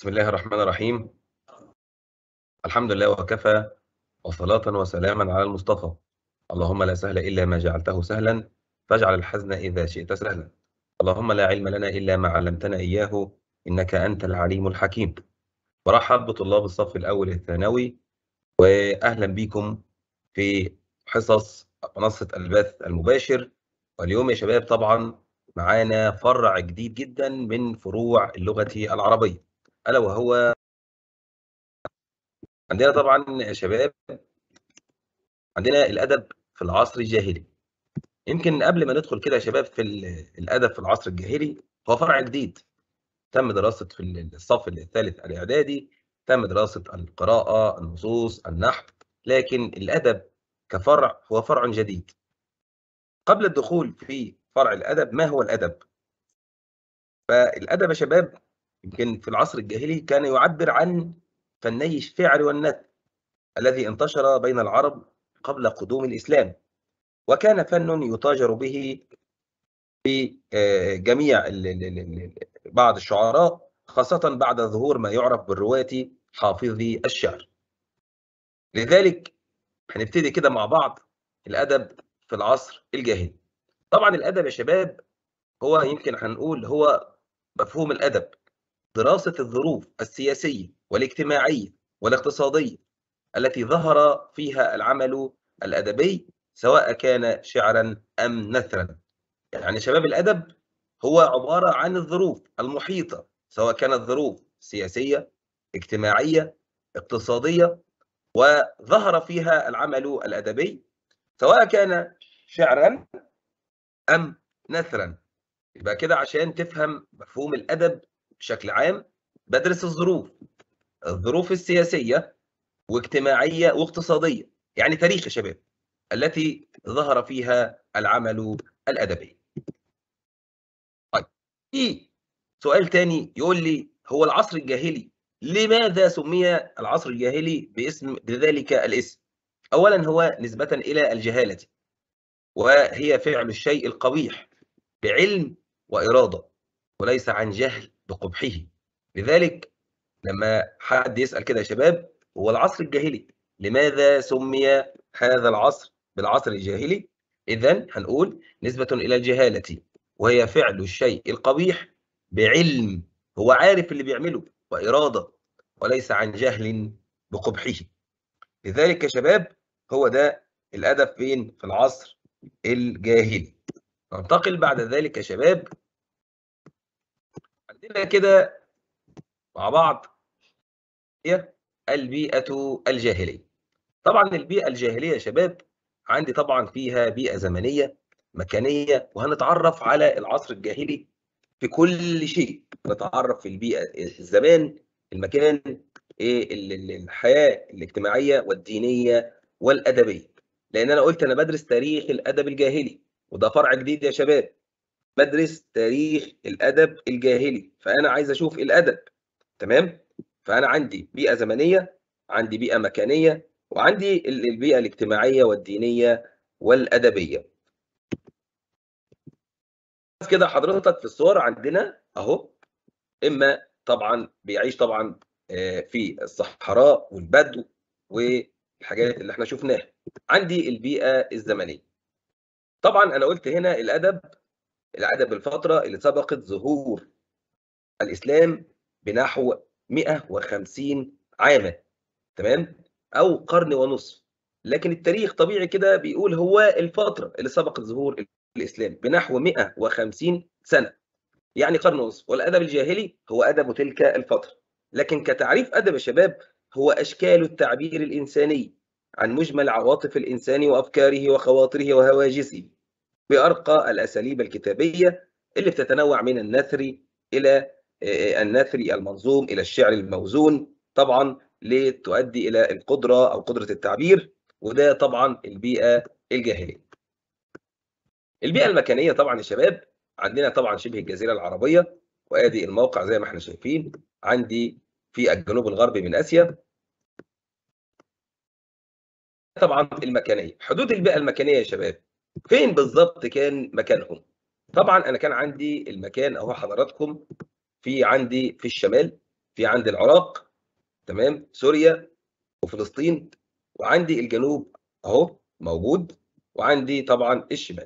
بسم الله الرحمن الرحيم الحمد لله وكفى وصلاة وسلاما على المصطفى اللهم لا سهل إلا ما جعلته سهلا فاجعل الحزن إذا شئت سهلا اللهم لا علم لنا إلا ما علمتنا إياه إنك أنت العليم الحكيم برحب بطلاب الصف الأول الثانوي وأهلا بكم في حصص منصة البث المباشر واليوم يا شباب طبعا معانا فرع جديد جدا من فروع اللغة العربية ألا وهو عندنا طبعا يا شباب عندنا الأدب في العصر الجاهلي يمكن قبل ما ندخل كده يا شباب في الأدب في العصر الجاهلي هو فرع جديد تم دراسة في الصف الثالث الإعدادي تم دراسة القراءة النصوص النحو لكن الأدب كفرع هو فرع جديد قبل الدخول في فرع الأدب ما هو الأدب؟ فالأدب يا شباب يمكن في العصر الجاهلي كان يعبر عن فني الشعر والنثر الذي انتشر بين العرب قبل قدوم الإسلام وكان فن يتاجر به في جميع بعض الشعراء خاصة بعد ظهور ما يعرف بالرواة حافظي الشعر لذلك هنبتدي كده مع بعض الأدب في العصر الجاهلي طبعا الأدب يا شباب هو يمكن هنقول هو مفهوم الأدب دراسة الظروف السياسية والاجتماعية والاقتصادية التي ظهر فيها العمل الأدبي سواء كان شعرا أم نثرا يعني شباب الأدب هو عبارة عن الظروف المحيطة سواء كانت ظروف سياسية اجتماعية اقتصادية وظهر فيها العمل الأدبي سواء كان شعرا أم نثرا يبقى كده عشان تفهم مفهوم الأدب بشكل عام بدرس الظروف الظروف السياسية واجتماعية واقتصادية يعني تاريخ يا شباب التي ظهر فيها العمل الأدبي طيب في سؤال تاني يقول لي هو العصر الجاهلي لماذا سمي العصر الجاهلي باسم بذلك الاسم أولا هو نسبة إلى الجهالة وهي فعل الشيء القبيح بعلم وإرادة وليس عن جهل بقبحه لذلك لما حد يسأل كده يا شباب هو العصر الجاهلي لماذا سمي هذا العصر بالعصر الجاهلي إذا هنقول نسبة إلى الجهالة وهي فعل الشيء القبيح بعلم هو عارف اللي بيعمله وإرادة وليس عن جهل بقبحه لذلك يا شباب هو ده الأدب فين في العصر الجاهلي ننتقل بعد ذلك يا شباب عندنا كده مع بعض هي البيئة الجاهلية طبعا البيئة الجاهلية يا شباب عندي طبعا فيها بيئة زمنية مكانية وهنتعرف على العصر الجاهلي في كل شيء نتعرف في البيئة الزمان المكان الحياة الاجتماعية والدينية والأدبية لأن أنا قلت أنا بدرس تاريخ الأدب الجاهلي وده فرع جديد يا شباب بدرس تاريخ الأدب الجاهلي فأنا عايز أشوف الأدب تمام فأنا عندي بيئة زمنية عندي بيئة مكانية وعندي البيئة الاجتماعية والدينية والأدبية كده حضرتك في الصور عندنا أهو إما طبعا بيعيش طبعا في الصحراء والبدو والحاجات اللي احنا شفناها عندي البيئة الزمنية طبعا أنا قلت هنا الأدب الأدب الفترة اللي سبقت ظهور الإسلام بنحو 150 عاما تمام أو قرن ونصف لكن التاريخ طبيعي كده بيقول هو الفترة اللي سبقت ظهور الإسلام بنحو 150 سنة يعني قرن ونصف والأدب الجاهلي هو أدب تلك الفترة لكن كتعريف أدب الشباب هو أشكال التعبير الإنساني عن مجمل عواطف الإنسان وأفكاره وخواطره وهواجسه بأرقى الأساليب الكتابية اللي بتتنوع من النثر إلى النثر المنظوم إلى الشعر الموزون طبعا لتؤدي إلى القدرة أو قدرة التعبير وده طبعا البيئة الجاهلية البيئة المكانية طبعا يا شباب عندنا طبعا شبه الجزيرة العربية وادي الموقع زي ما احنا شايفين عندي في الجنوب الغربي من آسيا طبعا المكانية حدود البيئة المكانية يا شباب فين بالظبط كان مكانهم طبعا انا كان عندي المكان اهو حضراتكم في عندي في الشمال في عندي العراق تمام سوريا وفلسطين وعندي الجنوب اهو موجود وعندي طبعا الشمال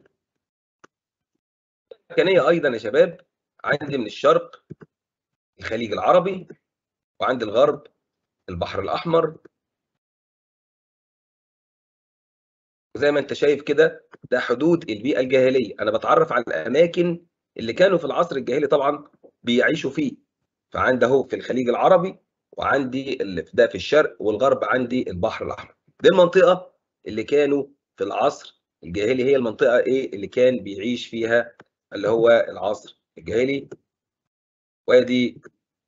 المكانيه ايضا يا شباب عندي من الشرق الخليج العربي وعندي الغرب البحر الاحمر وزي ما انت شايف كده ده حدود البيئه الجاهليه انا بتعرف على الاماكن اللي كانوا في العصر الجاهلي طبعا بيعيشوا فيه فعندي اهو في الخليج العربي وعندي اللي في ده في الشرق والغرب عندي البحر الاحمر دي المنطقه اللي كانوا في العصر الجاهلي هي المنطقه ايه اللي كان بيعيش فيها اللي هو العصر الجاهلي وادي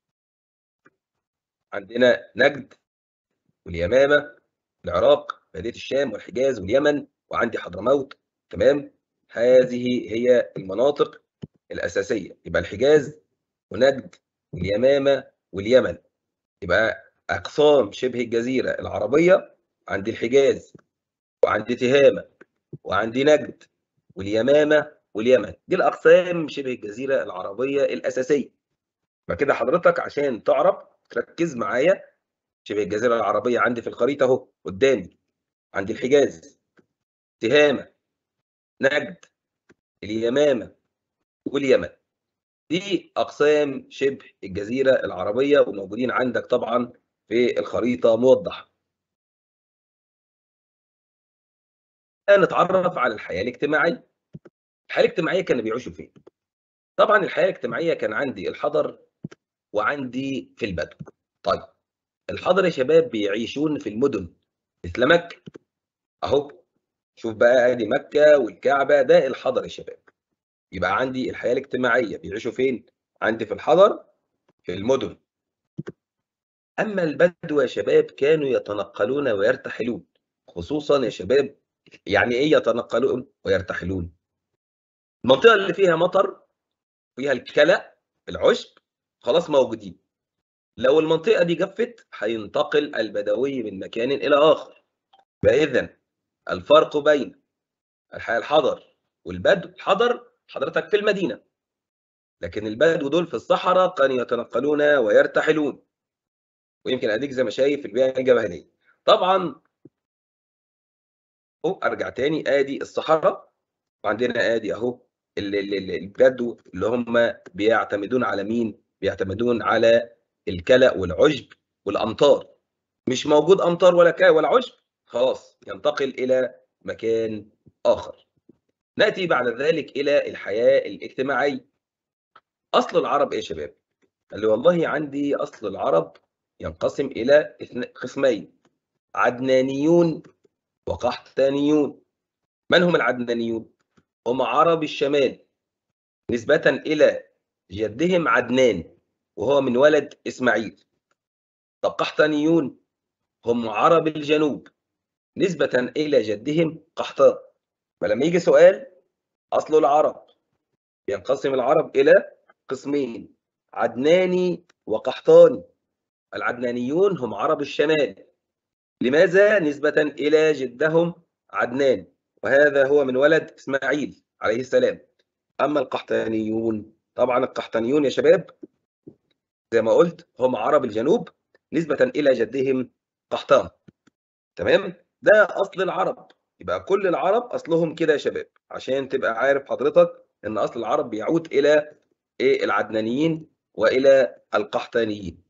عندنا نجد واليمامه العراق بلديه الشام والحجاز واليمن وعندي حضرموت تمام هذه هي المناطق الاساسيه يبقى الحجاز ونجد واليمامه واليمن يبقى اقسام شبه الجزيره العربيه عندي الحجاز وعندي تهامه وعندي نجد واليمامه واليمن دي الاقسام شبه الجزيره العربيه الاساسيه فكده حضرتك عشان تعرف تركز معايا شبه الجزيره العربيه عندي في الخريطه اهو قدامي عندي الحجاز تهامه نجد اليمامه واليمن دي اقسام شبه الجزيره العربيه وموجودين عندك طبعا في الخريطه موضح نتعرف على الحياه الاجتماعيه الحياه الاجتماعيه كانوا بيعيشوا فين طبعا الحياه الاجتماعيه كان عندي الحضر وعندي في البدو طيب الحضر يا شباب بيعيشون في المدن مثل مكه اهو شوف بقى ادي مكه والكعبه ده الحضر يا شباب يبقى عندي الحياه الاجتماعيه بيعيشوا فين عندي في الحضر في المدن اما البدو يا شباب كانوا يتنقلون ويرتحلون خصوصا يا شباب يعني ايه يتنقلون ويرتحلون المنطقه اللي فيها مطر فيها الكلى العشب خلاص موجودين لو المنطقه دي جفت هينتقل البدوي من مكان الى اخر فاذا الفرق بين الحياه الحضر والبدو الحضر حضرتك في المدينه لكن البدو دول في الصحراء كانوا يتنقلون ويرتحلون ويمكن اديك زي ما شايف البيئه الجبليه طبعا اهو ارجع تاني ادي الصحراء وعندنا ادي اهو البدو اللي هم بيعتمدون على مين بيعتمدون على الكلى والعشب والامطار مش موجود امطار ولا كلى ولا عشب خلاص ينتقل الى مكان اخر ناتي بعد ذلك الى الحياه الاجتماعيه اصل العرب ايه يا شباب قال لي والله عندي اصل العرب ينقسم الى قسمين عدنانيون وقحطانيون من هم العدنانيون هم عرب الشمال نسبة إلى جدهم عدنان وهو من ولد إسماعيل طب قحطانيون هم عرب الجنوب نسبة إلى جدهم قحطان فلما يجي سؤال أصل العرب ينقسم العرب إلى قسمين عدناني وقحطاني العدنانيون هم عرب الشمال لماذا نسبة إلى جدهم عدنان وهذا هو من ولد إسماعيل عليه السلام أما القحطانيون طبعا القحطانيون يا شباب زي ما قلت هم عرب الجنوب نسبة إلى جدهم قحطان تمام ده أصل العرب يبقى كل العرب أصلهم كده يا شباب عشان تبقى عارف حضرتك إن أصل العرب بيعود إلى إيه العدنانيين وإلى القحطانيين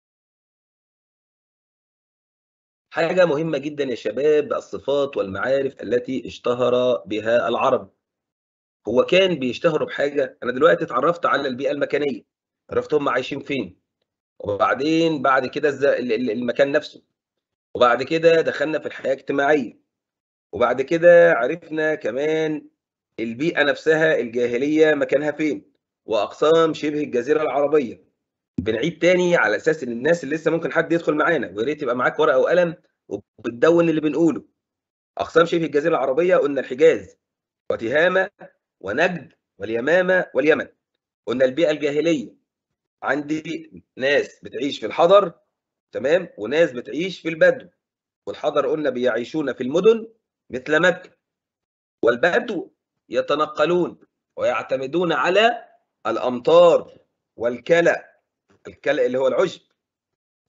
حاجة مهمة جدا يا شباب الصفات والمعارف التي اشتهر بها العرب هو كان بيشتهروا بحاجة أنا دلوقتي اتعرفت على البيئة المكانية عرفت هم عايشين فين وبعدين بعد كده المكان نفسه وبعد كده دخلنا في الحياة الاجتماعية وبعد كده عرفنا كمان البيئة نفسها الجاهلية مكانها فين وأقسام شبه الجزيرة العربية بنعيد تاني على اساس ان الناس اللي لسه ممكن حد يدخل معانا ويا ريت يبقى معاك ورقه وقلم وبتدون اللي بنقوله اقسام شبه الجزيره العربيه قلنا الحجاز وتهامه ونجد واليمامه واليمن قلنا البيئه الجاهليه عندي ناس بتعيش في الحضر تمام وناس بتعيش في البدو والحضر قلنا بيعيشون في المدن مثل مكه والبدو يتنقلون ويعتمدون على الامطار والكلأ الكلأ اللي هو العشب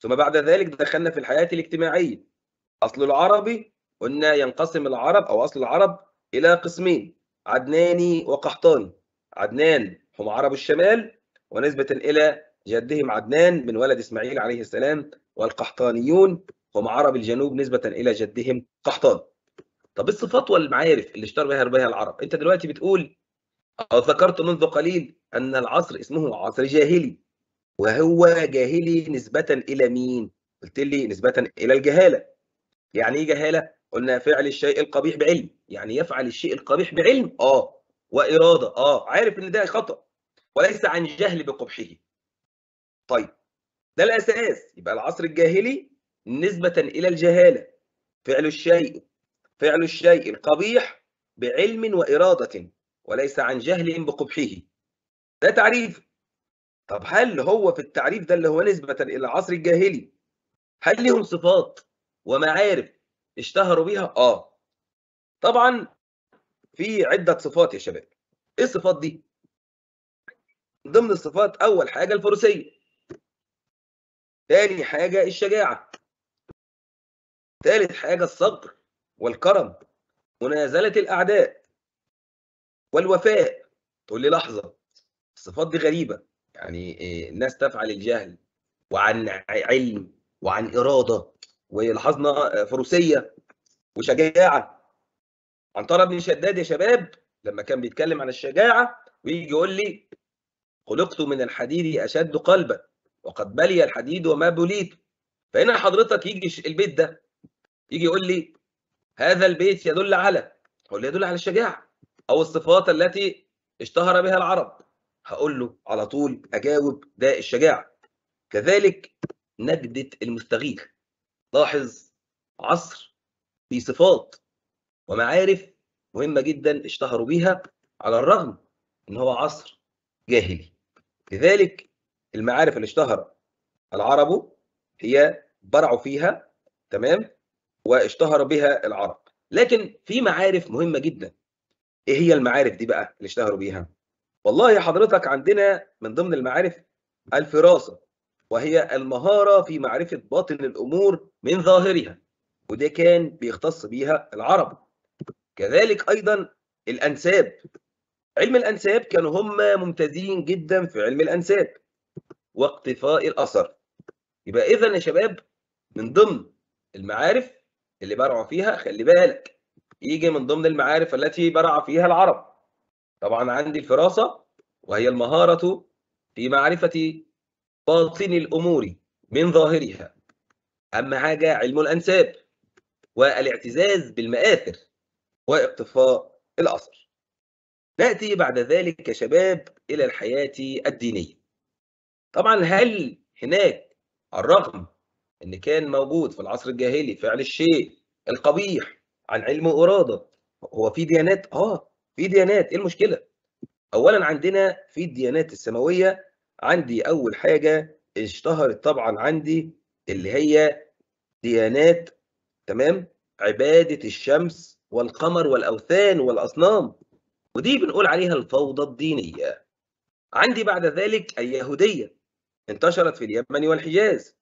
ثم بعد ذلك دخلنا في الحياة الاجتماعية أصل العربي قلنا ينقسم العرب أو أصل العرب إلى قسمين عدناني وقحطاني عدنان هم عرب الشمال ونسبة إلى جدهم عدنان من ولد إسماعيل عليه السلام والقحطانيون هم عرب الجنوب نسبة إلى جدهم قحطان طب الصفات والمعارف اللي اشتهر بها بها العرب انت دلوقتي بتقول او ذكرت منذ قليل ان العصر اسمه عصر جاهلي وهو جاهلي نسبة الى مين قلت لي نسبة الى الجهالة يعني ايه جهالة قلنا فعل الشيء القبيح بعلم يعني يفعل الشيء القبيح بعلم اه وإرادة اه عارف ان ده خطأ وليس عن جهل بقبحه طيب ده الأساس يبقى العصر الجاهلي نسبة إلى الجهالة فعل الشيء فعل الشيء القبيح بعلم وإرادة وليس عن جهل بقبحه ده تعريف طب هل هو في التعريف ده اللي هو نسبة إلى العصر الجاهلي هل لهم صفات ومعارف اشتهروا بها؟ آه طبعا في عدة صفات يا شباب إيه الصفات دي؟ ضمن الصفات أول حاجة الفروسية تاني حاجة الشجاعة ثالث حاجة الصبر والكرم منازلة الأعداء والوفاء تقول لي لحظة الصفات دي غريبة يعني الناس تفعل الجهل وعن علم وعن إرادة ولاحظنا فروسية وشجاعة عنترة بن شداد يا شباب لما كان بيتكلم عن الشجاعة ويجي يقول لي خلقت من الحديد أشد قلبا وقد بلي الحديد وما بليت فهنا حضرتك يجي البيت ده يجي يقول لي هذا البيت يدل على هقول له يدل على الشجاعة أو الصفات التي اشتهر بها العرب هقول له على طول أجاوب ده الشجاعة كذلك نجدة المستغيث لاحظ عصر في صفات ومعارف مهمة جدا اشتهروا بيها على الرغم ان هو عصر جاهلي لذلك المعارف اللي اشتهر العرب هي برعوا فيها تمام واشتهر بها العرب لكن في معارف مهمة جدا ايه هي المعارف دي بقى اللي اشتهروا بيها والله حضرتك عندنا من ضمن المعارف الفراسة وهي المهارة في معرفة باطن الأمور من ظاهرها وده كان بيختص بيها العرب كذلك أيضا الأنساب علم الأنساب كانوا هم ممتازين جدا في علم الأنساب واقتفاء الأثر يبقى إذا يا شباب من ضمن المعارف اللي برعوا فيها خلي بالك يجي من ضمن المعارف التي برع فيها العرب طبعا عندي الفراسة وهي المهارة في معرفة باطن الأمور من ظاهرها أهم حاجة علم الأنساب والاعتزاز بالمآثر واقتفاء الأثر نأتي بعد ذلك يا شباب إلى الحياة الدينية طبعا هل هناك على الرغم ان كان موجود في العصر الجاهلي فعل الشيء القبيح عن علم وإرادة هو في ديانات اه في ديانات ايه المشكلة اولا عندنا في الديانات السماوية عندي اول حاجة اشتهرت طبعا عندي اللي هي ديانات تمام عبادة الشمس والقمر والأوثان والأصنام ودي بنقول عليها الفوضى الدينية عندي بعد ذلك اليهودية انتشرت في اليمن والحجاز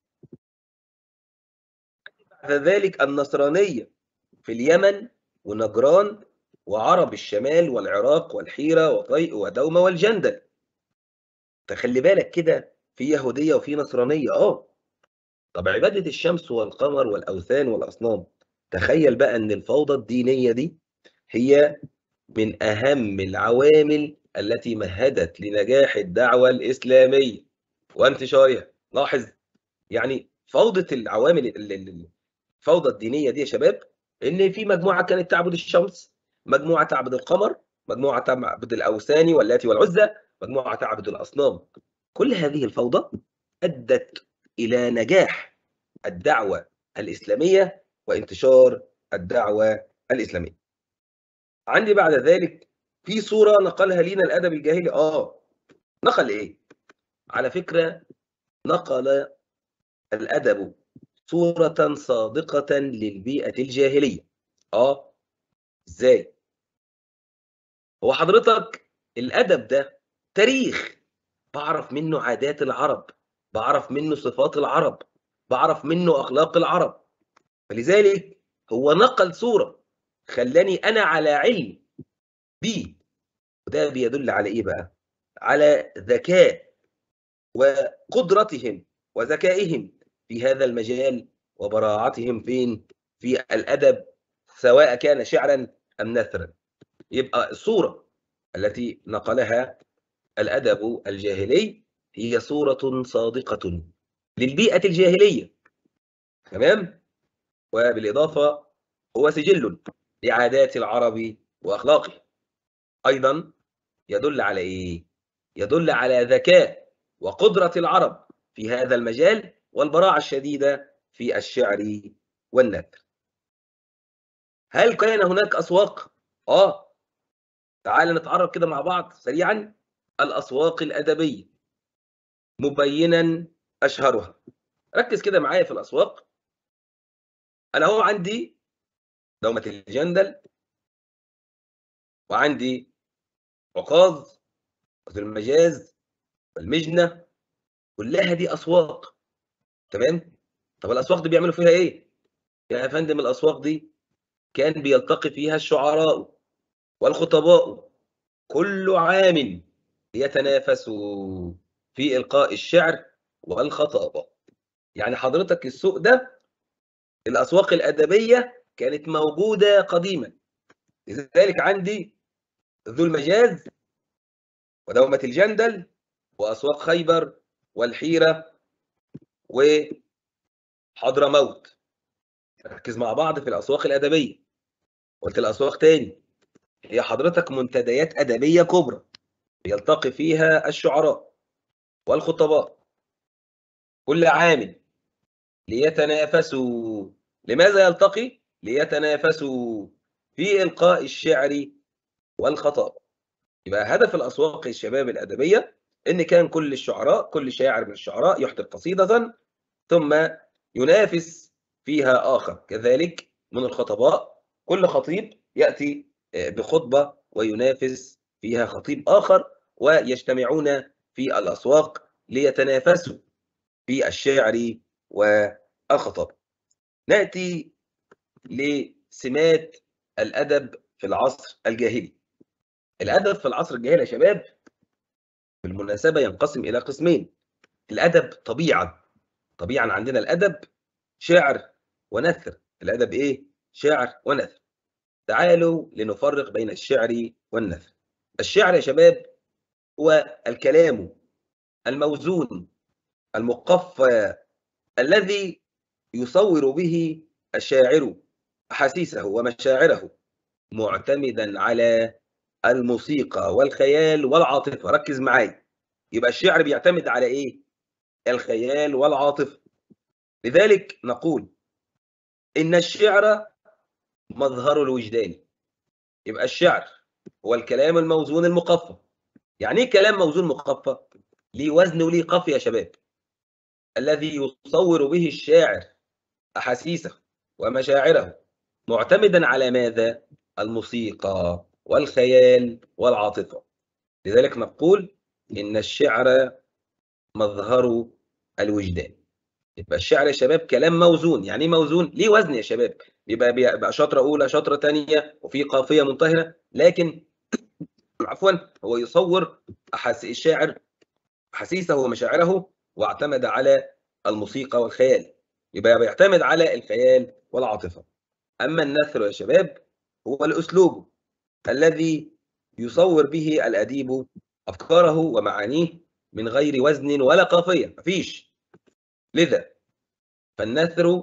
بعد ذلك النصرانية في اليمن ونجران وعرب الشمال والعراق والحيرة وطيء ودومة والجندل تخلي بالك كده في يهودية وفي نصرانية اه طب عبادة الشمس والقمر والأوثان والأصنام تخيل بقى أن الفوضى الدينية دي هي من أهم العوامل التي مهدت لنجاح الدعوة الإسلامية وانتشارها لاحظ يعني فوضى العوامل الفوضى الدينية دي يا شباب ان في مجموعة كانت تعبد الشمس مجموعة تعبد القمر مجموعة تعبد الأوثان واللاتي والعزى مجموعة تعبد الأصنام كل هذه الفوضى أدت إلى نجاح الدعوة الإسلامية وانتشار الدعوة الإسلامية عندي بعد ذلك في صورة نقلها لينا الأدب الجاهلي آه نقل إيه؟ على فكرة نقل الأدب صورة صادقة للبيئة الجاهلية آه إزاي؟ هو حضرتك الأدب ده تاريخ بعرف منه عادات العرب بعرف منه صفات العرب بعرف منه أخلاق العرب فلذلك هو نقل صورة خلاني أنا على علم بيه وده بيدل على إيه بقى؟ على ذكاء وقدرتهم وذكائهم في هذا المجال وبراعتهم فين؟ في الأدب سواء كان شعرا أم نثرا يبقى الصورة التي نقلها الأدب الجاهلي هي صورة صادقة للبيئة الجاهلية تمام وبالإضافة هو سجل لعادات العرب وأخلاقه أيضا يدل على إيه؟ يدل على ذكاء وقدرة العرب في هذا المجال والبراعة الشديدة في الشعر والنثر هل كان هناك أسواق؟ آه تعال نتعرف كده مع بعض سريعا الأسواق الأدبية مبينا أشهرها ركز كده معايا في الأسواق أنا هو عندي دومة الجندل وعندي عكاظ وذو المجاز والمجنة كلها دي أسواق تمام طب الأسواق دي بيعملوا فيها إيه يا فندم الأسواق دي كان بيلتقي فيها الشعراء والخطباء كل عام يتنافسوا في إلقاء الشعر والخطابة يعني حضرتك السوق ده الأسواق الأدبية كانت موجودة قديما لذلك عندي ذو المجاز ودومة الجندل وأسواق خيبر والحيرة وحضرموت ركز مع بعض في الأسواق الأدبية قلت الأسواق تاني هي حضرتك منتديات أدبية كبرى يلتقي فيها الشعراء والخطباء كل عام ليتنافسوا لماذا يلتقي؟ ليتنافسوا في إلقاء الشعر والخطاب يبقى هدف الأسواق الشباب الأدبية إن كان كل الشعراء كل شاعر من الشعراء يحضر قصيدة ثم ينافس فيها آخر كذلك من الخطباء كل خطيب يأتي بخطبة وينافس فيها خطيب آخر ويجتمعون في الأسواق ليتنافسوا في الشعر والخطاب نأتي لسمات الأدب في العصر الجاهلي الأدب في العصر الجاهلي يا شباب بالمناسبة ينقسم إلى قسمين الأدب طبيعة طبيعا عندنا الأدب شعر ونثر الأدب إيه؟ شعر ونثر تعالوا لنفرق بين الشعر والنثر الشعر يا شباب هو الكلام الموزون المقفى الذي يصور به الشاعر أحاسيسه ومشاعره معتمدا على الموسيقى والخيال والعاطفة ركز معايا يبقى الشعر بيعتمد على إيه؟ الخيال والعاطفة لذلك نقول إن الشعر مظهر الوجدان يبقى الشعر هو الكلام الموزون المقفى يعني ايه كلام موزون مقفى ليه وزن وليه قافيه يا شباب الذي يصور به الشاعر احاسيسه ومشاعره معتمدا على ماذا الموسيقى والخيال والعاطفه لذلك نقول ان الشعر مظهر الوجدان يبقى الشعر يا شباب كلام موزون يعني ايه موزون ليه وزن يا شباب بيبقى بيبقى شطره اولى شطره ثانيه وفي قافيه منتهيه لكن عفوا هو يصور أحاس الشاعر احاسيسه ومشاعره واعتمد على الموسيقى والخيال يبقى بيعتمد على الخيال والعاطفه اما النثر يا شباب هو الاسلوب الذي يصور به الاديب افكاره ومعانيه من غير وزن ولا قافيه مفيش لذا فالنثر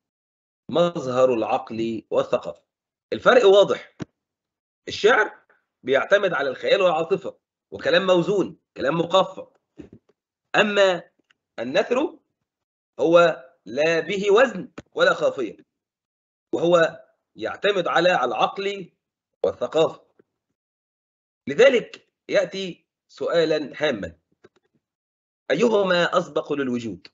مظهر العقل والثقافة الفرق واضح الشعر بيعتمد على الخيال والعاطفة وكلام موزون كلام مقفى أما النثر هو لا به وزن ولا خافية وهو يعتمد على العقل والثقافة لذلك يأتي سؤالا هاما أيهما أسبق للوجود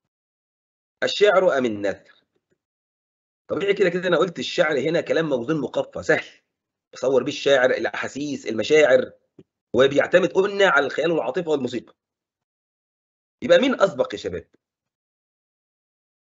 الشعر أم النثر طبيعي كده كده انا قلت الشعر هنا كلام موزون مقفى سهل يصور بيه الشاعر الاحاسيس المشاعر وبيعتمد قلنا على الخيال والعاطفه والموسيقى يبقى مين اسبق يا شباب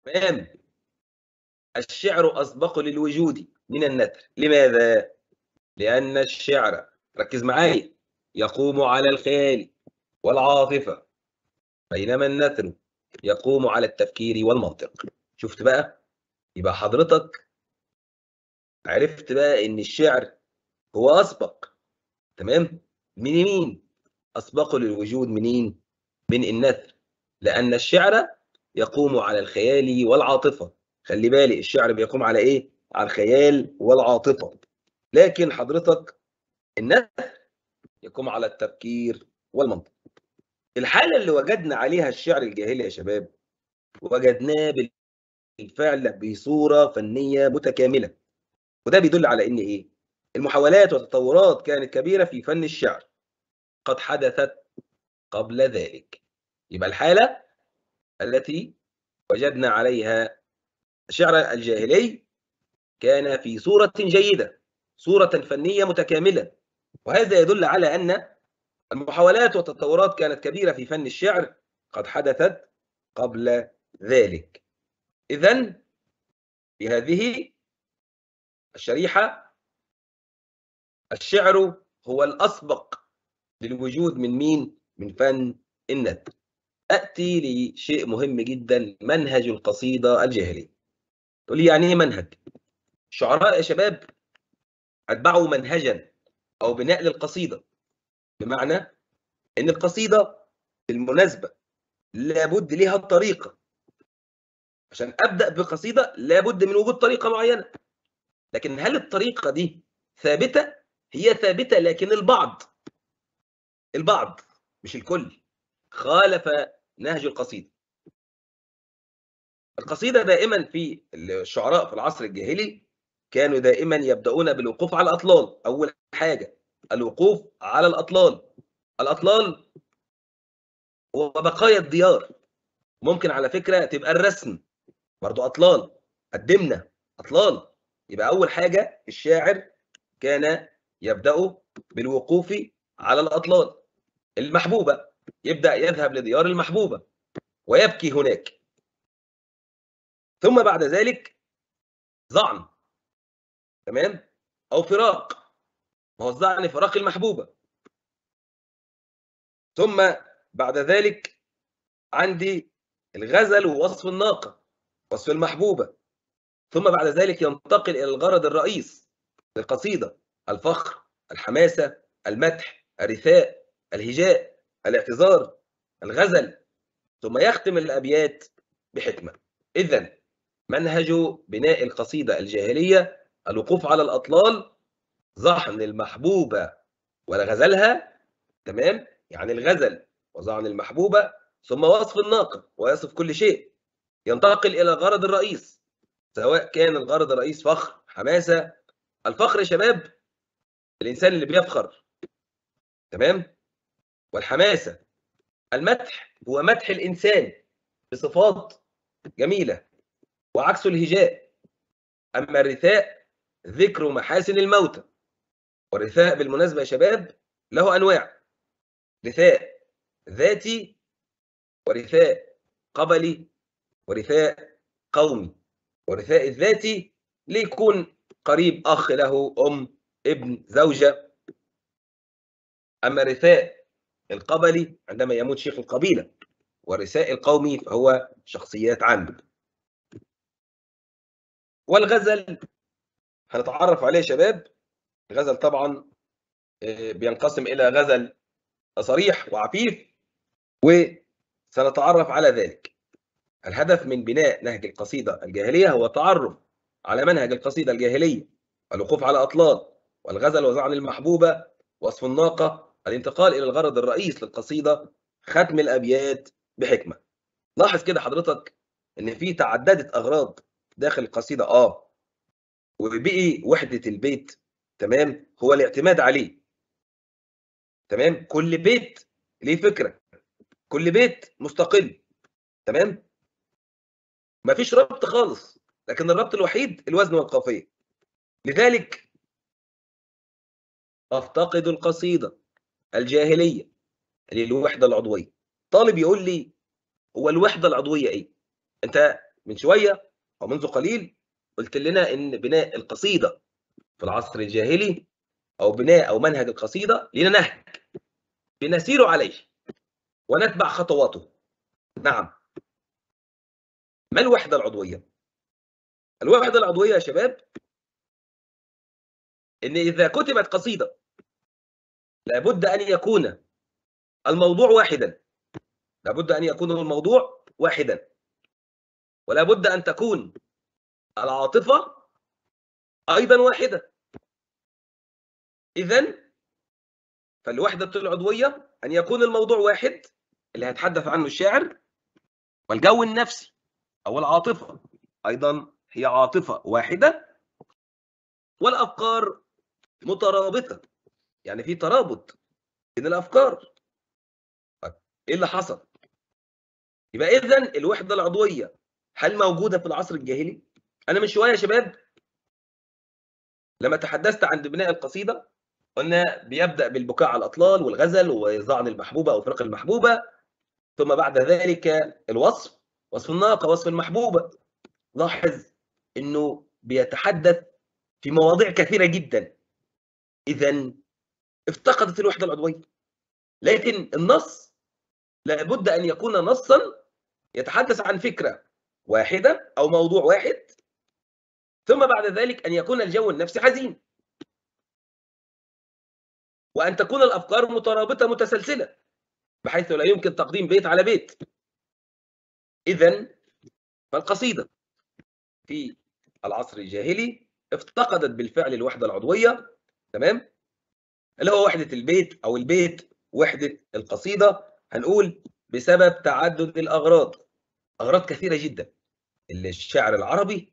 تمام الشعر أسبق للوجود من النثر لماذا؟ لأن الشعر ركز معايا يقوم على الخيال والعاطفة بينما النثر يقوم على التفكير والمنطق شفت بقى يبقى حضرتك عرفت بقى ان الشعر هو اسبق تمام من مين اسبق للوجود منين من النثر لان الشعر يقوم على الخيال والعاطفه خلي بالي الشعر بيقوم على ايه على الخيال والعاطفه لكن حضرتك النثر يقوم على التفكير والمنطق الحالة اللي وجدنا عليها الشعر الجاهلي يا شباب وجدناه بالفعل بصورة فنية متكاملة وده بيدل على ان ايه المحاولات والتطورات كانت كبيرة في فن الشعر قد حدثت قبل ذلك يبقى الحالة التي وجدنا عليها الشعر الجاهلي كان في صورة جيدة صورة فنية متكاملة وهذا يدل على أن المحاولات والتطورات كانت كبيرة في فن الشعر قد حدثت قبل ذلك إذا في هذه الشريحة الشعر هو الأسبق للوجود من مين؟ من فن النثر أتي لشيء مهم جدا منهج القصيدة الجاهلية تقول لي يعني إيه منهج؟ الشعراء يا شباب أتبعوا منهجا أو بناء للقصيدة بمعنى ان القصيده بالمناسبه لابد لها طريقه عشان ابدا بقصيده لابد من وجود طريقه معينه لكن هل الطريقه دي ثابته هي ثابته لكن البعض البعض مش الكل خالف نهج القصيده القصيده دائما في الشعراء في العصر الجاهلي كانوا دائما يبداون بالوقوف على الاطلال اول حاجه الوقوف على الأطلال الأطلال هو بقايا الديار ممكن على فكرة تبقى الرسم برضو أطلال الدمنة أطلال يبقى أول حاجة الشاعر كان يبدأ بالوقوف على الأطلال المحبوبة يبدأ يذهب لديار المحبوبة ويبكي هناك ثم بعد ذلك ظعن تمام أو فراق موزعني فراق المحبوبة ثم بعد ذلك عندي الغزل ووصف الناقة وصف المحبوبة ثم بعد ذلك ينتقل إلى الغرض الرئيس للقصيدة الفخر الحماسة المدح الرثاء الهجاء الاعتذار الغزل ثم يختم الأبيات بحكمة إذا منهج بناء القصيدة الجاهلية الوقوف على الأطلال ظحن المحبوبة ولغزلها تمام يعني الغزل وظعن المحبوبة ثم وصف الناقة ويصف كل شيء ينتقل إلى غرض الرئيس سواء كان الغرض الرئيس فخر حماسة الفخر يا شباب الإنسان اللي بيفخر تمام والحماسة المدح هو مدح الإنسان بصفات جميلة وعكس الهجاء أما الرثاء ذكر محاسن الموتى والرثاء بالمناسبة يا شباب له أنواع رثاء ذاتي ورثاء قبلي ورثاء قومي ورثاء الذاتي ليكون قريب أخ له أم ابن زوجة أما رثاء القبلي عندما يموت شيخ القبيلة والرثاء القومي فهو شخصيات عامة والغزل هنتعرف عليه يا شباب الغزل طبعا بينقسم إلى غزل صريح وعفيف وسنتعرف على ذلك الهدف من بناء نهج القصيدة الجاهلية هو التعرف على منهج القصيدة الجاهلية الوقوف على أطلال والغزل وزعن المحبوبة وصف الناقة الانتقال إلى الغرض الرئيس للقصيدة ختم الأبيات بحكمة لاحظ كده حضرتك إن في تعددت أغراض داخل القصيدة آه وبقي وحدة البيت تمام هو الاعتماد عليه تمام كل بيت ليه فكره كل بيت مستقل تمام مفيش ربط خالص لكن الربط الوحيد الوزن والقافيه لذلك افتقد القصيده الجاهليه للوحده العضويه طالب يقول لي هو الوحده العضويه ايه انت من شويه او منذ قليل قلت لنا ان بناء القصيده في العصر الجاهلي او بناء او منهج القصيده لنا نهج بنسير عليه ونتبع خطواته نعم ما الوحده العضويه الوحده العضويه يا شباب ان اذا كتبت قصيده لابد ان يكون الموضوع واحدا لابد ان يكون الموضوع واحدا ولا بد ان تكون العاطفه ايضا واحده اذا فالوحده العضويه ان يكون الموضوع واحد اللي هيتحدث عنه الشاعر والجو النفسي او العاطفه ايضا هي عاطفه واحده والافكار مترابطه يعني في ترابط بين الافكار طيب ايه اللي حصل يبقى اذا الوحده العضويه هل موجوده في العصر الجاهلي انا من شويه يا شباب لما تحدثت عن بناء القصيده قلنا بيبدا بالبكاء على الاطلال والغزل وظعن المحبوبه او فرق المحبوبه ثم بعد ذلك الوصف وصف الناقه وصف المحبوبه لاحظ انه بيتحدث في مواضيع كثيره جدا اذا افتقدت الوحده العضويه لكن النص لابد ان يكون نصا يتحدث عن فكره واحده او موضوع واحد ثم بعد ذلك ان يكون الجو النفسي حزين وان تكون الافكار مترابطه متسلسله بحيث لا يمكن تقديم بيت على بيت اذا فالقصيده في العصر الجاهلي افتقدت بالفعل الوحده العضويه تمام اللي هو وحده البيت او البيت وحده القصيده هنقول بسبب تعدد الاغراض اغراض كثيره جدا الشعر العربي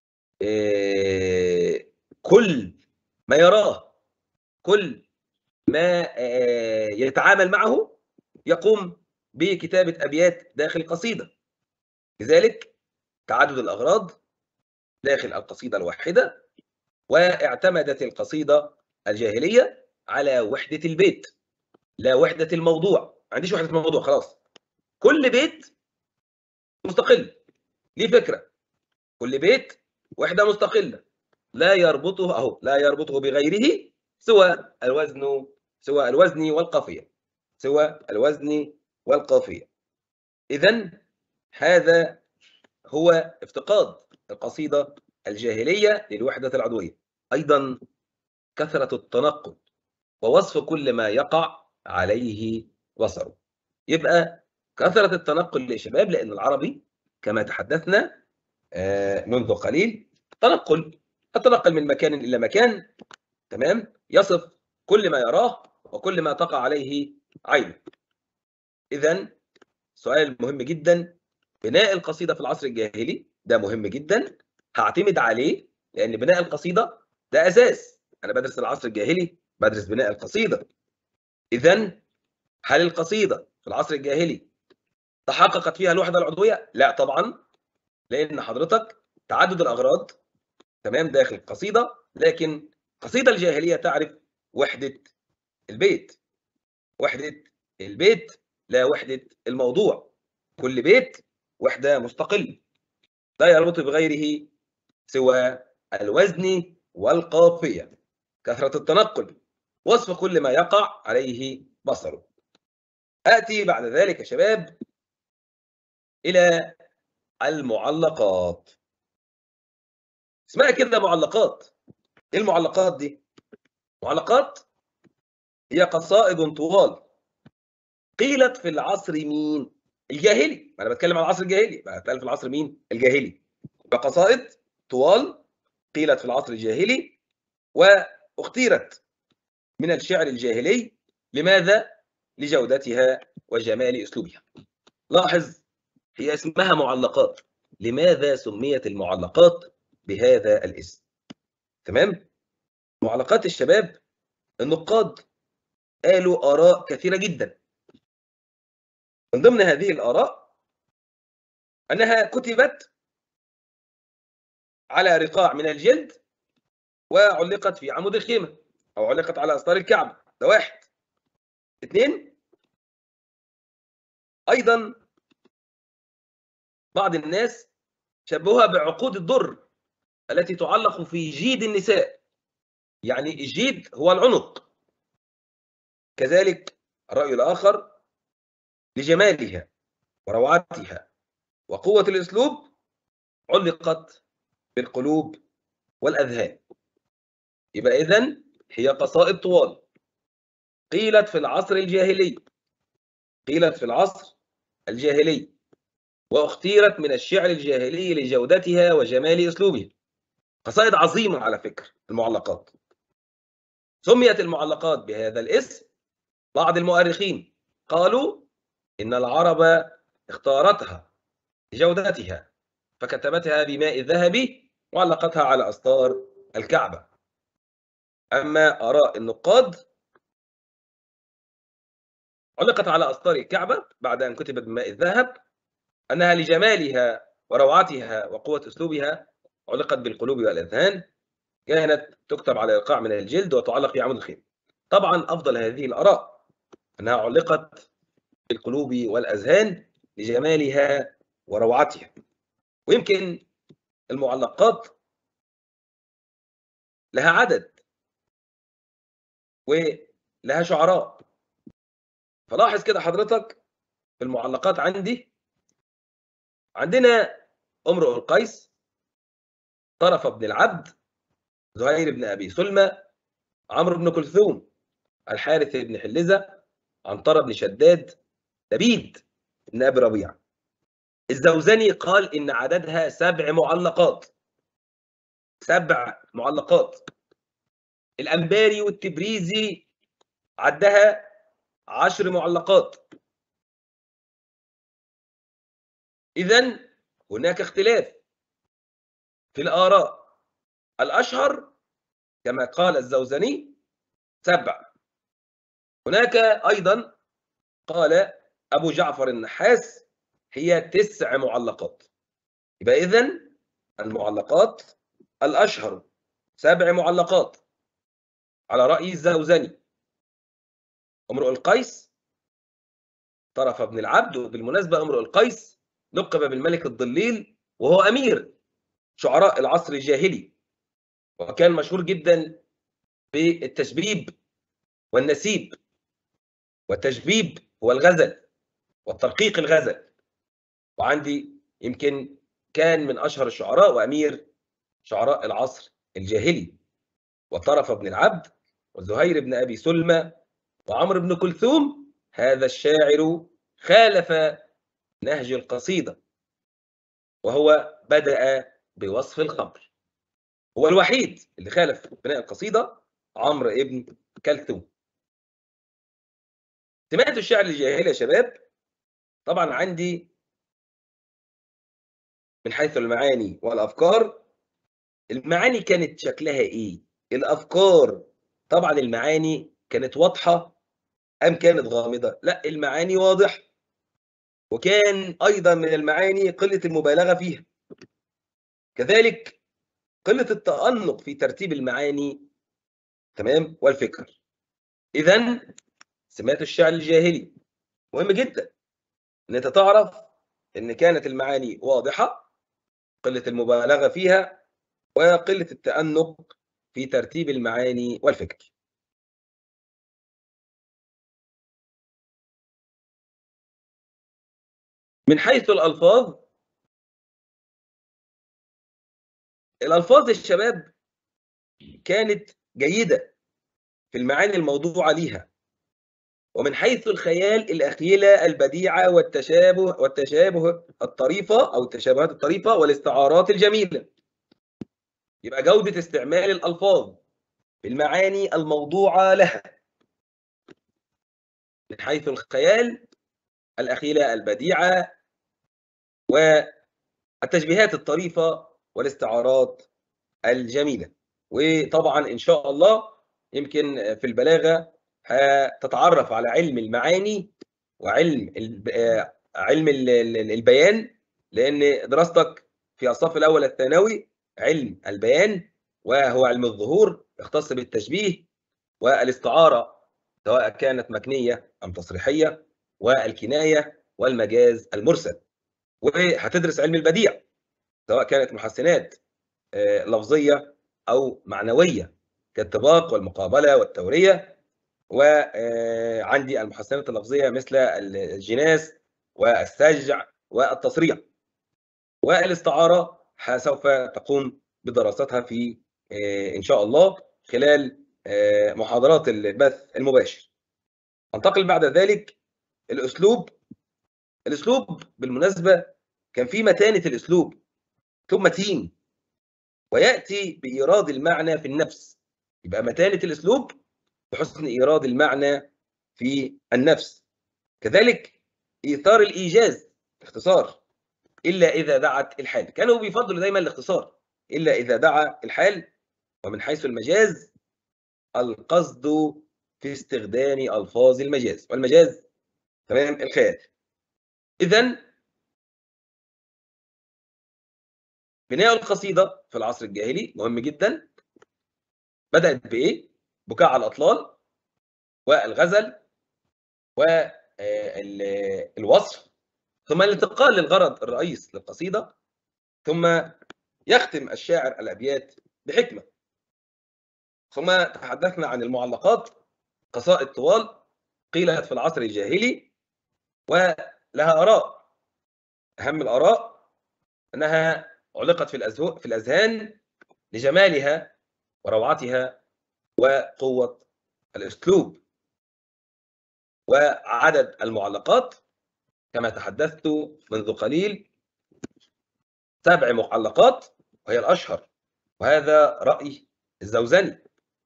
كل ما يراه كل ما يتعامل معه يقوم بكتابه ابيات داخل قصيده لذلك تعدد الاغراض داخل القصيده الواحده واعتمدت القصيده الجاهليه على وحده البيت لا وحده الموضوع ما عنديش وحده الموضوع خلاص كل بيت مستقل ليه فكره كل بيت وحده مستقله لا يربطه اهو لا يربطه بغيره سوى الوزن سوى الوزن والقافيه سوى الوزن والقافيه اذا هذا هو افتقاد القصيده الجاهليه للوحده العضويه ايضا كثره التنقل ووصف كل ما يقع عليه بصره يبقى كثره التنقل يا شباب لان العربي كما تحدثنا منذ قليل تنقل التنقل من مكان الى مكان تمام يصف كل ما يراه وكل ما تقع عليه عينه اذا سؤال مهم جدا بناء القصيده في العصر الجاهلي ده مهم جدا هعتمد عليه لان بناء القصيده ده اساس انا بدرس العصر الجاهلي بدرس بناء القصيده اذا هل القصيده في العصر الجاهلي تحققت فيها الوحده العضويه لا طبعا لان حضرتك تعدد الاغراض تمام داخل القصيده لكن القصيده الجاهليه تعرف وحده البيت وحده البيت لا وحده الموضوع كل بيت وحده مستقل لا يربط بغيره سوى الوزن والقافيه كثره التنقل وصف كل ما يقع عليه بصره اتي بعد ذلك يا شباب الى المعلقات اسمها كده معلقات ايه المعلقات دي معلقات هي قصائد طوال قيلت في العصر مين الجاهلي انا بتكلم عن العصر الجاهلي بتكلم في العصر مين الجاهلي قصائد طوال قيلت في العصر الجاهلي واختيرت من الشعر الجاهلي لماذا لجودتها وجمال اسلوبها لاحظ هي اسمها معلقات لماذا سميت المعلقات بهذا الاسم تمام معلقات الشباب النقاد قالوا اراء كثيره جدا من ضمن هذه الاراء انها كتبت على رقاع من الجلد وعلقت في عمود الخيمه او علقت على اسطار الكعبه ده واحد اثنين ايضا بعض الناس شبهها بعقود الدر التي تعلق في جيد النساء يعني الجيد هو العنق كذلك الرأي الآخر لجمالها وروعتها وقوة الأسلوب علقت بالقلوب والأذهان يبقى إذن هي قصائد طوال قيلت في العصر الجاهلي قيلت في العصر الجاهلي واختيرت من الشعر الجاهلي لجودتها وجمال أسلوبها قصائد عظيمة على فكرة المعلقات سميت المعلقات بهذا الاسم بعض المؤرخين قالوا إن العرب اختارتها لجودتها فكتبتها بماء الذهب وعلقتها على أسطار الكعبة أما آراء النقاد علقت على أسطار الكعبة بعد أن كتبت بماء الذهب أنها لجمالها وروعتها وقوة أسلوبها علقت بالقلوب والأذهان كانت تكتب على إيقاع من الجلد وتعلق في عمود الخيل طبعا أفضل هذه الآراء أنها علقت بالقلوب والأذهان لجمالها وروعتها ويمكن المعلقات لها عدد ولها شعراء فلاحظ كده حضرتك في المعلقات عندي عندنا امرؤ القيس طرف بن العبد زهير بن ابي سلمى عمرو بن كلثوم الحارث بن حلزه عنتر بن شداد لبيد بن ابي ربيع الزوزني قال ان عددها سبع معلقات سبع معلقات الأنباري والتبريزي عدها عشر معلقات إذا هناك اختلاف في الآراء الأشهر كما قال الزوزني سبع هناك أيضا قال أبو جعفر النحاس هي تسع معلقات يبقى إذن المعلقات الأشهر سبع معلقات على رأي الزوزني امرؤ القيس طرف ابن العبد وبالمناسبة امرؤ القيس لقب بالملك الضليل وهو أمير شعراء العصر الجاهلي وكان مشهور جدا بالتشبيب والنسيب والتشبيب هو الغزل والترقيق الغزل وعندي يمكن كان من أشهر الشعراء وأمير شعراء العصر الجاهلي وطرف ابن العبد وزهير بن أبي سلمى وعمرو بن كلثوم هذا الشاعر خالف نهج القصيدة وهو بدأ بوصف الخمر هو الوحيد اللي خالف بناء القصيدة عمرو ابن كلثوم سمعت الشعر الجاهلي يا شباب طبعا عندي من حيث المعاني والأفكار المعاني كانت شكلها إيه الأفكار طبعا المعاني كانت واضحة أم كانت غامضة لا المعاني واضح وكان أيضا من المعاني قلة المبالغة فيها كذلك قلة التأنق في ترتيب المعاني تمام والفكر إذا سمات الشعر الجاهلي مهم جدا ان انت تعرف ان كانت المعاني واضحه قله المبالغه فيها وقله التانق في ترتيب المعاني والفكر من حيث الألفاظ الألفاظ الشباب كانت جيدة في المعاني الموضوعة ليها ومن حيث الخيال الأخيلة البديعة والتشابه والتشابه الطريفة أو التشابهات الطريفة والاستعارات الجميلة يبقى جودة استعمال الألفاظ في المعاني الموضوعة لها من حيث الخيال الأخيلة البديعة والتشبيهات الطريفة والاستعارات الجميلة وطبعا إن شاء الله يمكن في البلاغة هتتعرف على علم المعاني وعلم علم البيان لأن دراستك في الصف الأول الثانوي علم البيان وهو علم الظهور يختص بالتشبيه والاستعارة سواء كانت مكنية أم تصريحية والكناية والمجاز المرسل وهتدرس علم البديع سواء كانت محسنات لفظيه او معنويه كالطباق والمقابله والتوريه وعندي المحسنات اللفظيه مثل الجناس والسجع والتصريع والاستعاره سوف تقوم بدراستها في ان شاء الله خلال محاضرات البث المباشر انتقل بعد ذلك الاسلوب الاسلوب بالمناسبه كان في متانه الاسلوب ثم متين وياتي بايراد المعنى في النفس يبقى متانه الاسلوب بحسن ايراد المعنى في النفس كذلك ايثار الايجاز اختصار الا اذا دعت الحال كانوا بيفضلوا دايما الاختصار الا اذا دعا الحال ومن حيث المجاز القصد في استخدام الفاظ المجاز والمجاز تمام الخيال اذا بناء القصيده في العصر الجاهلي مهم جدا بدات بايه بكاء على الاطلال والغزل والوصف ثم الانتقال للغرض الرئيس للقصيده ثم يختم الشاعر الابيات بحكمه ثم تحدثنا عن المعلقات قصائد طوال قيلت في العصر الجاهلي ولها اراء اهم الاراء انها علقت في في الاذهان لجمالها وروعتها وقوه الاسلوب وعدد المعلقات كما تحدثت منذ قليل سبع معلقات وهي الاشهر وهذا راي الزوزني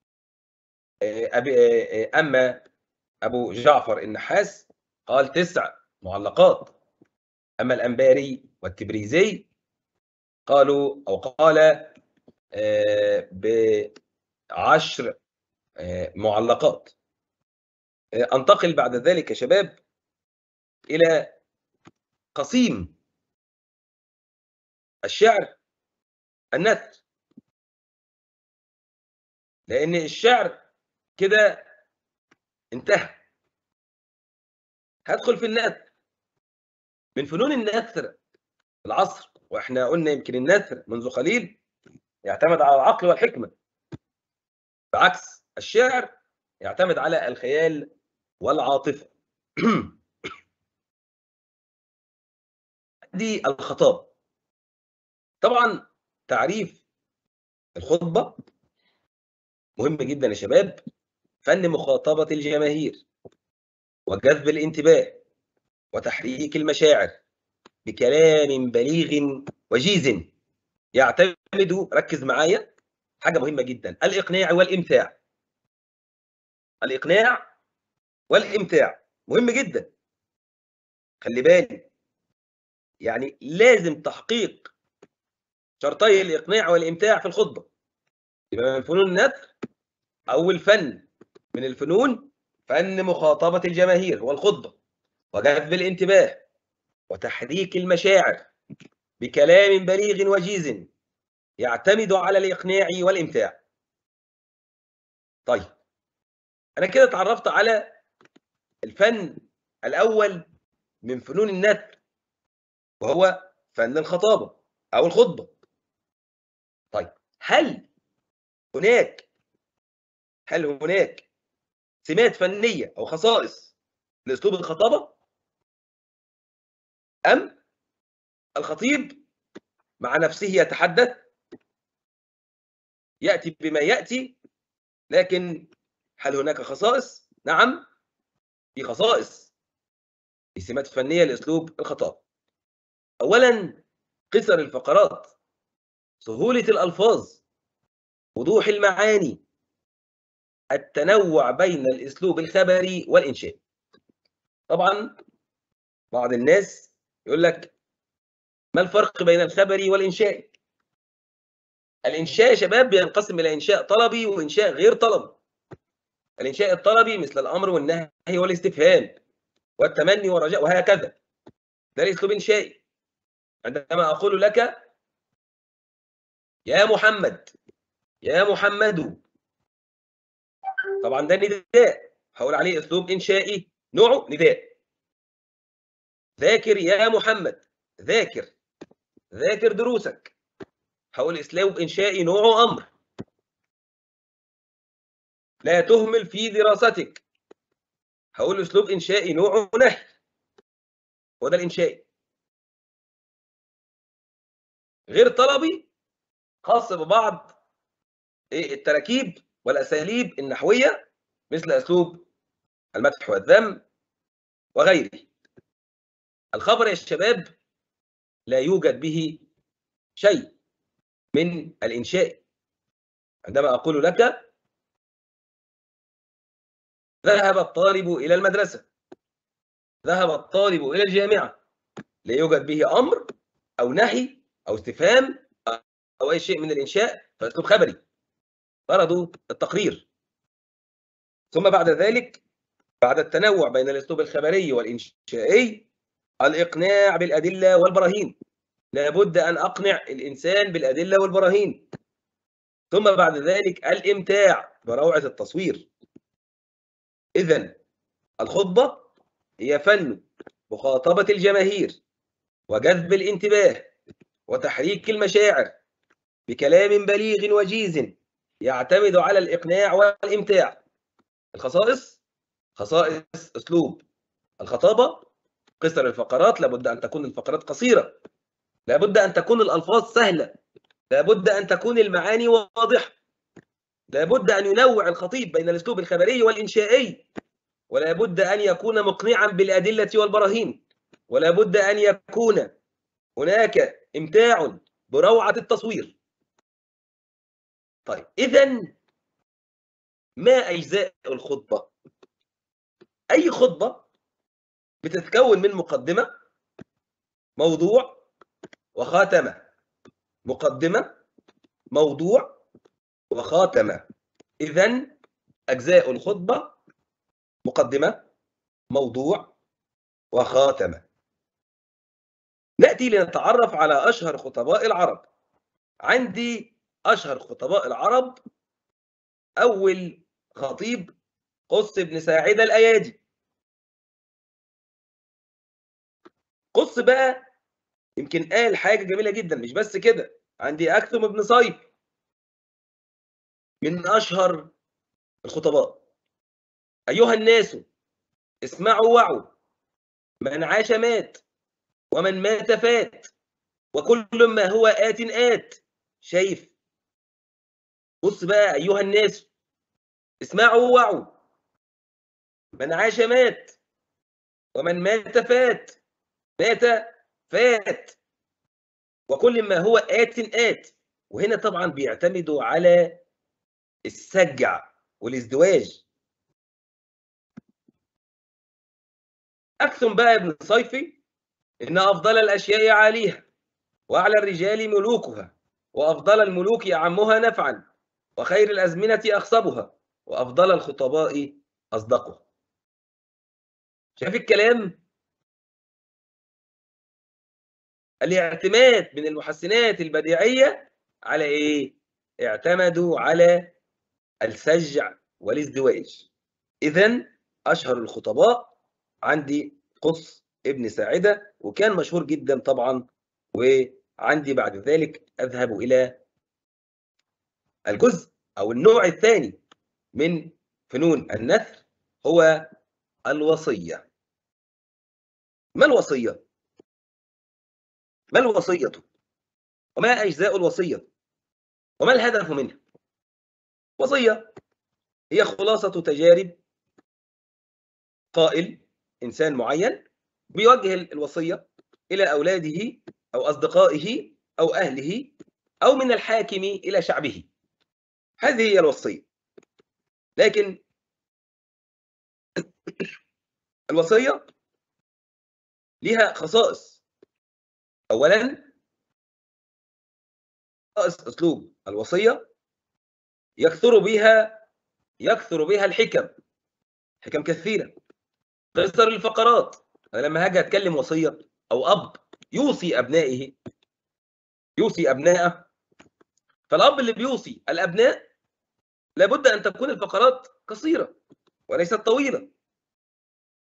أبي اما ابو جعفر النحاس قال تسع معلقات اما الانباري والتبريزي قالوا او قال بعشر معلقات انتقل بعد ذلك يا شباب الى قصيم الشعر النثر لان الشعر كده انتهى هدخل في النثر من فنون النثر العصر واحنا قلنا يمكن النثر منذ قليل يعتمد على العقل والحكمه بعكس الشعر يعتمد على الخيال والعاطفه دي الخطاب طبعا تعريف الخطبه مهم جدا يا شباب فن مخاطبه الجماهير وجذب الانتباه وتحريك المشاعر بكلام بليغ وجيز يعتمد ركز معايا حاجه مهمه جدا الاقناع والامتاع الاقناع والامتاع مهم جدا خلي بالي يعني لازم تحقيق شرطي الاقناع والامتاع في الخطبه يبقى من فنون النثر او الفن من الفنون فن مخاطبه الجماهير هو الخطبه وجذب الانتباه وتحريك المشاعر بكلام بليغ وجيز يعتمد على الإقناع والإمتاع طيب أنا كده اتعرفت على الفن الأول من فنون النثر وهو فن الخطابة أو الخطبة طيب هل هناك هل هناك سمات فنية أو خصائص لأسلوب الخطابة أم الخطيب مع نفسه يتحدث يأتي بما يأتي لكن هل هناك خصائص؟ نعم في خصائص في سمات فنية لأسلوب الخطاب أولا قصر الفقرات سهولة الألفاظ وضوح المعاني التنوع بين الأسلوب الخبري والإنشاء طبعا بعض الناس يقول لك ما الفرق بين الخبري والإنشاء الإنشاء يا شباب بينقسم إلى إنشاء طلبي وإنشاء غير طلبي الإنشاء الطلبي مثل الأمر والنهي والاستفهام والتمني والرجاء وهكذا ده الأسلوب إنشائي عندما أقول لك يا محمد يا محمد طبعا ده نداء هقول عليه أسلوب إنشائي نوعه نداء ذاكر يا محمد ذاكر ذاكر دروسك هقول اسلوب انشائي نوعه امر لا تهمل في دراستك هقول اسلوب انشائي نوعه نهي وده الانشائي غير طلبي خاص ببعض التراكيب والاساليب النحويه مثل اسلوب المدح والذم وغيره الخبر يا شباب لا يوجد به شيء من الإنشاء عندما أقول لك ذهب الطالب إلى المدرسة ذهب الطالب إلى الجامعة لا يوجد به أمر أو نهي أو استفهام أو أي شيء من الإنشاء فأسلوب خبري غرضه التقرير ثم بعد ذلك بعد التنوع بين الأسلوب الخبري والإنشائي الإقناع بالأدلة والبراهين لابد أن أقنع الإنسان بالأدلة والبراهين ثم بعد ذلك الإمتاع بروعة التصوير إذا الخطبة هي فن مخاطبة الجماهير وجذب الانتباه وتحريك المشاعر بكلام بليغ وجيز يعتمد على الإقناع والإمتاع الخصائص خصائص أسلوب الخطابة قصر الفقرات لابد أن تكون الفقرات قصيرة لابد أن تكون الألفاظ سهلة لابد أن تكون المعاني واضحة لابد أن ينوع الخطيب بين الأسلوب الخبري والإنشائي ولا بد أن يكون مقنعا بالأدلة والبراهين ولا بد أن يكون هناك إمتاع بروعة التصوير طيب إذا ما أجزاء الخطبة أي خطبة بتتكون من مقدمة موضوع وخاتمة مقدمة موضوع وخاتمة إذا أجزاء الخطبة مقدمة موضوع وخاتمة نأتي لنتعرف على أشهر خطباء العرب عندي أشهر خطباء العرب أول خطيب قص بن ساعدة الأيادي قص بقى يمكن قال حاجة جميلة جدا مش بس كده عندي أكثم بن صيف من أشهر الخطباء أيها الناس اسمعوا وعوا من عاش مات ومن مات فات وكل ما هو آت آت شايف بص بقى أيها الناس اسمعوا وعوا من عاش مات ومن مات فات مات فات وكل ما هو آت آت وهنا طبعا بيعتمدوا على السجع والازدواج أكثم بقى ابن صيفي إن أفضل الأشياء عاليها وأعلى الرجال ملوكها وأفضل الملوك أعمها نفعا وخير الأزمنة أخصبها وأفضل الخطباء أصدقها شايف الكلام الاعتماد من المحسنات البديعية على إيه؟ اعتمدوا على السجع والازدواج إذا أشهر الخطباء عندي قص ابن ساعدة وكان مشهور جدا طبعا وعندي بعد ذلك أذهب إلى الجزء أو النوع الثاني من فنون النثر هو الوصية ما الوصية؟ ما الوصية؟ وما أجزاء الوصية؟ وما الهدف منها؟ وصية هي خلاصة تجارب قائل إنسان معين بيوجه الوصية إلى أولاده أو أصدقائه أو أهله أو من الحاكم إلى شعبه هذه هي الوصية لكن الوصية لها خصائص أولا خصائص أسلوب الوصية يكثر بها يكثر بها الحكم حكم كثيرة قصر الفقرات أنا لما هاجي أتكلم وصية أو أب يوصي أبنائه يوصي أبنائه فالأب اللي بيوصي الأبناء لابد أن تكون الفقرات قصيرة وليست طويلة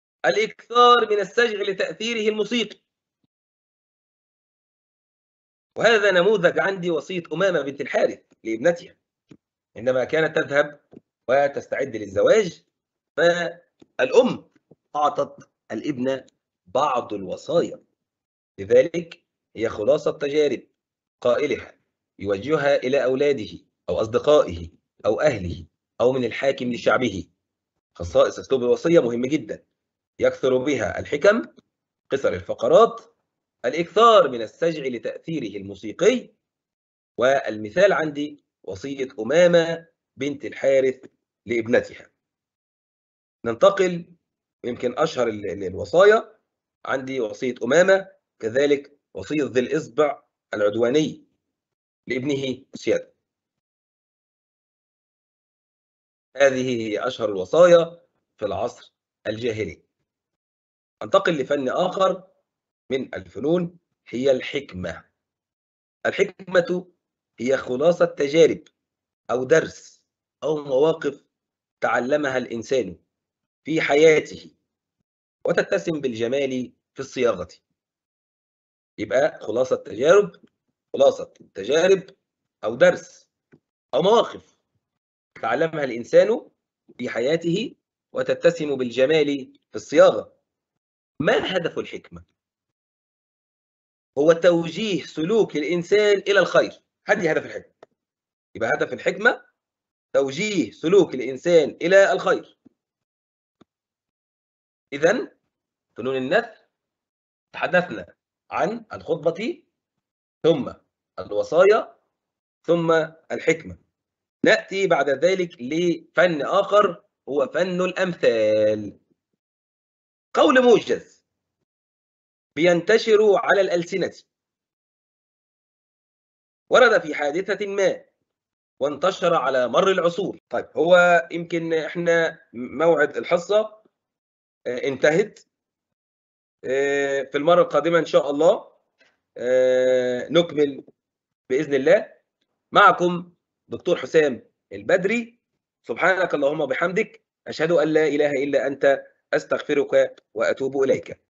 الإكثار من السجع لتأثيره الموسيقي وهذا نموذج عندي وصية أمامة بنت الحارث لابنتها عندما كانت تذهب وتستعد للزواج فالأم أعطت الابن بعض الوصايا لذلك هي خلاصة تجارب قائلها يوجهها إلى أولاده أو أصدقائه أو أهله أو من الحاكم لشعبه خصائص أسلوب الوصية مهم جدا يكثر بها الحكم قصر الفقرات الإكثار من السجع لتأثيره الموسيقي والمثال عندي وصية أمامة بنت الحارث لابنتها ننتقل يمكن أشهر الوصايا عندي وصية أمامة كذلك وصية ذي الإصبع العدواني لابنه سيادة هذه هي أشهر الوصايا في العصر الجاهلي انتقل لفن آخر من الفنون هي الحكمة الحكمة هي خلاصة تجارب أو درس أو مواقف تعلمها الإنسان في حياته وتتسم بالجمال في الصياغة يبقى خلاصة تجارب خلاصة تجارب أو درس أو مواقف تعلمها الإنسان في حياته وتتسم بالجمال في الصياغة ما هدف الحكمة؟ هو توجيه سلوك الإنسان إلى الخير هذه هدف الحكمة يبقى هدف الحكمة توجيه سلوك الإنسان إلى الخير إذا فنون النثر تحدثنا عن الخطبة ثم الوصايا ثم الحكمة نأتي بعد ذلك لفن آخر هو فن الأمثال قول موجز بينتشر على الألسنة ورد في حادثة ما وانتشر على مر العصور طيب هو يمكن احنا موعد الحصة انتهت في المرة القادمة إن شاء الله نكمل بإذن الله معكم دكتور حسام البدري سبحانك اللهم وبحمدك أشهد أن لا إله إلا أنت أستغفرك وأتوب إليك